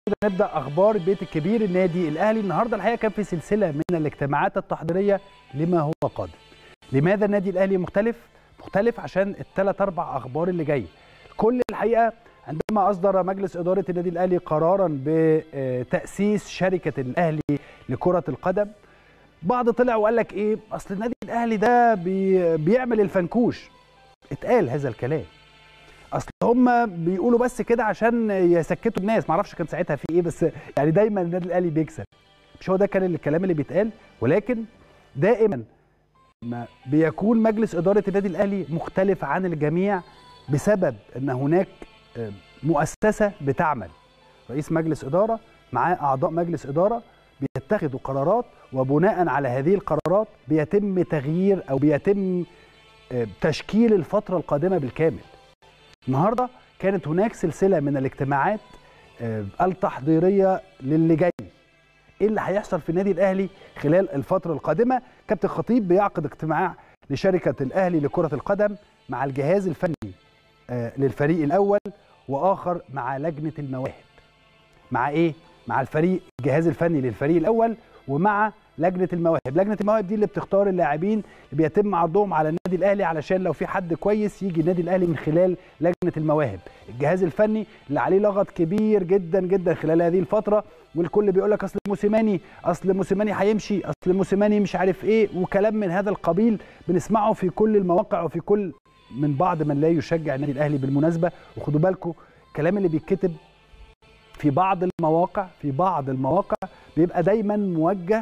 كده نبدا اخبار بيت الكبير النادي الاهلي النهارده الحقيقه كان في سلسله من الاجتماعات التحضيريه لما هو قادم لماذا النادي الاهلي مختلف مختلف عشان الثلاث اربع اخبار اللي جايه كل الحقيقه عندما اصدر مجلس اداره النادي الاهلي قرارا بتاسيس شركه الاهلي لكره القدم بعض طلع وقال لك ايه اصل النادي الاهلي ده بي بيعمل الفنكوش اتقال هذا الكلام اصل هم بيقولوا بس كده عشان يسكتوا الناس معرفش كان ساعتها في ايه بس يعني دايما النادي الاهلي بيكسب مش هو ده كان الكلام اللي بيتقال ولكن دائما ما بيكون مجلس اداره النادي الاهلي مختلف عن الجميع بسبب ان هناك مؤسسه بتعمل رئيس مجلس اداره معاه اعضاء مجلس اداره بيتخذوا قرارات وبناء على هذه القرارات بيتم تغيير او بيتم تشكيل الفتره القادمه بالكامل النهارده كانت هناك سلسله من الاجتماعات التحضيريه للي جاي ايه اللي هيحصل في النادي الاهلي خلال الفتره القادمه كابتن خطيب بيعقد اجتماع لشركه الاهلي لكره القدم مع الجهاز الفني للفريق الاول واخر مع لجنه المواهب مع ايه مع الفريق الجهاز الفني للفريق الاول ومع لجنه المواهب لجنه المواهب دي اللي بتختار اللاعبين اللي بيتم عرضهم على النادي الاهلي علشان لو في حد كويس يجي النادي الاهلي من خلال لجنه المواهب الجهاز الفني اللي عليه لغط كبير جدا جدا خلال هذه الفتره والكل بيقول لك اصل موسيماني اصل موسيماني هيمشي اصل موسيماني مش عارف ايه وكلام من هذا القبيل بنسمعه في كل المواقع وفي كل من بعض من لا يشجع النادي الاهلي بالمناسبه وخدوا بالكم الكلام اللي بيتكتب في بعض المواقع في بعض المواقع بيبقى دايما موجه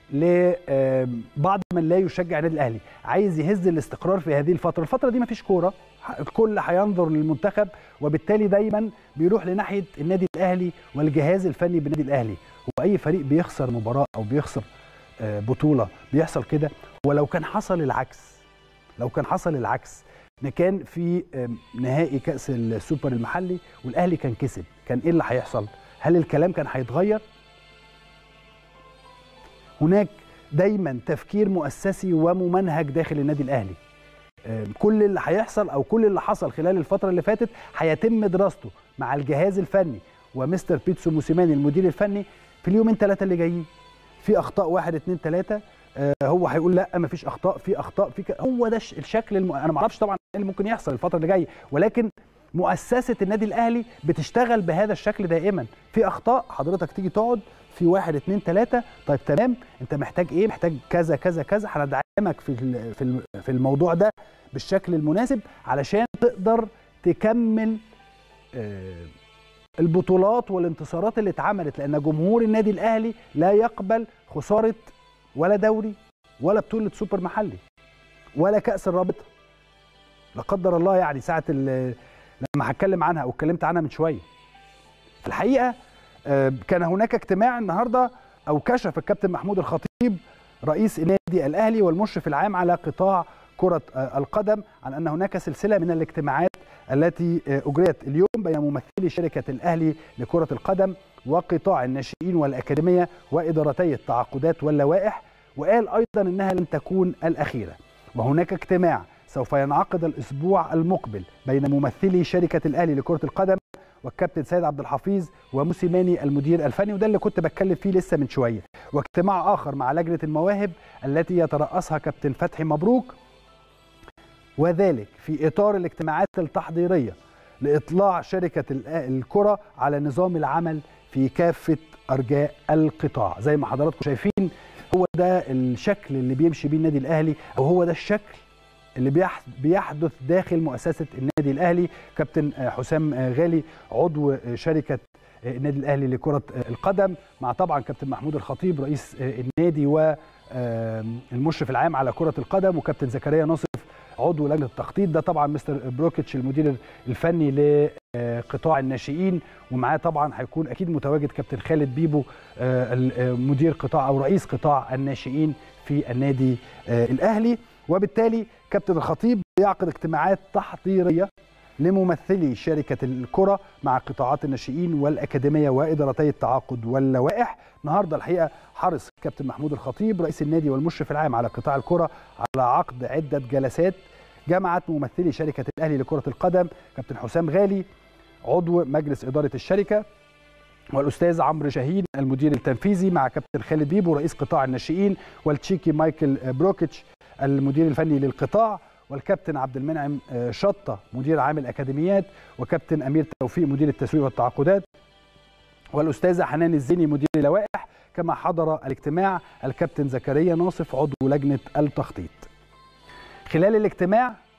لبعض من لا يشجع النادي الاهلي عايز يهز الاستقرار في هذه الفتره الفتره دي ما فيش كوره الكل هينظر للمنتخب وبالتالي دايما بيروح لناحيه النادي الاهلي والجهاز الفني بالنادي الاهلي واي فريق بيخسر مباراه او بيخسر بطوله بيحصل كده ولو كان حصل العكس لو كان حصل العكس ان كان في نهائي كاس السوبر المحلي والاهلي كان كسب كان ايه اللي هيحصل هل الكلام كان هيتغير هناك دايما تفكير مؤسسي وممنهج داخل النادي الاهلي كل اللي هيحصل او كل اللي حصل خلال الفتره اللي فاتت هيتم دراسته مع الجهاز الفني ومستر بيتسو موسيماني المدير الفني في اليومين ثلاثه اللي جايين في اخطاء واحد اتنين ثلاثه هو هيقول لا ما فيش اخطاء في اخطاء في ك... هو ده الشكل الم... انا ما اعرفش طبعا ايه اللي ممكن يحصل الفتره اللي جايه ولكن مؤسسه النادي الاهلي بتشتغل بهذا الشكل دائما في اخطاء حضرتك تيجي تقعد في واحد اتنين تلاته طيب تمام انت محتاج ايه محتاج كذا كذا كذا هندعمك في في في الموضوع ده بالشكل المناسب علشان تقدر تكمل البطولات والانتصارات اللي اتعملت لان جمهور النادي الاهلي لا يقبل خساره ولا دوري ولا بطوله سوبر محلي ولا كاس الرابطه لا قدر الله يعني ساعه لما هتكلم عنها او اتكلمت عنها من شويه الحقيقه كان هناك اجتماع النهارده او كشف الكابتن محمود الخطيب رئيس النادي الاهلي والمشرف العام على قطاع كره القدم عن ان هناك سلسله من الاجتماعات التي اجريت اليوم بين ممثلي شركه الاهلي لكره القدم وقطاع الناشئين والاكاديميه وادارتي التعاقدات واللوائح وقال ايضا انها لن تكون الاخيره وهناك اجتماع سوف ينعقد الاسبوع المقبل بين ممثلي شركه الاهلي لكره القدم والكابتن سيد عبد الحفيظ وموسيماني المدير الفني وده اللي كنت بتكلم فيه لسه من شويه واجتماع اخر مع لجنه المواهب التي يترأسها كابتن فتحي مبروك وذلك في اطار الاجتماعات التحضيريه لاطلاع شركه الكره على نظام العمل في كافه ارجاء القطاع زي ما حضراتكم شايفين هو ده الشكل اللي بيمشي بيه النادي الاهلي او هو ده الشكل اللي بيحدث داخل مؤسسه النادي الاهلي كابتن حسام غالي عضو شركه النادي الاهلي لكره القدم مع طبعا كابتن محمود الخطيب رئيس النادي والمشرف العام على كره القدم وكابتن زكريا ناصف عضو لجنه التخطيط ده طبعا مستر بروكيتش المدير الفني لقطاع الناشئين ومعاه طبعا هيكون اكيد متواجد كابتن خالد بيبو مدير قطاع او رئيس قطاع الناشئين في النادي الاهلي وبالتالي كابتن الخطيب يعقد اجتماعات تحضيريه لممثلي شركة الكرة مع قطاعات الناشئين والأكاديمية وإدارتي التعاقد واللوائح النهاردة الحقيقة حرص كابتن محمود الخطيب رئيس النادي والمشرف العام على قطاع الكرة على عقد عدة جلسات جمعت ممثلي شركة الأهلي لكرة القدم كابتن حسام غالي عضو مجلس إدارة الشركة والاستاذ عمرو شاهين المدير التنفيذي مع كابتن خالد بيبو رئيس قطاع الناشئين والتشيكي مايكل بروكيتش المدير الفني للقطاع والكابتن عبد المنعم شطه مدير عام الاكاديميات وكابتن امير توفيق مدير التسويق والتعاقدات والاستاذه حنان الزيني مدير اللوائح كما حضر الاجتماع الكابتن زكريا ناصف عضو لجنه التخطيط خلال الاجتماع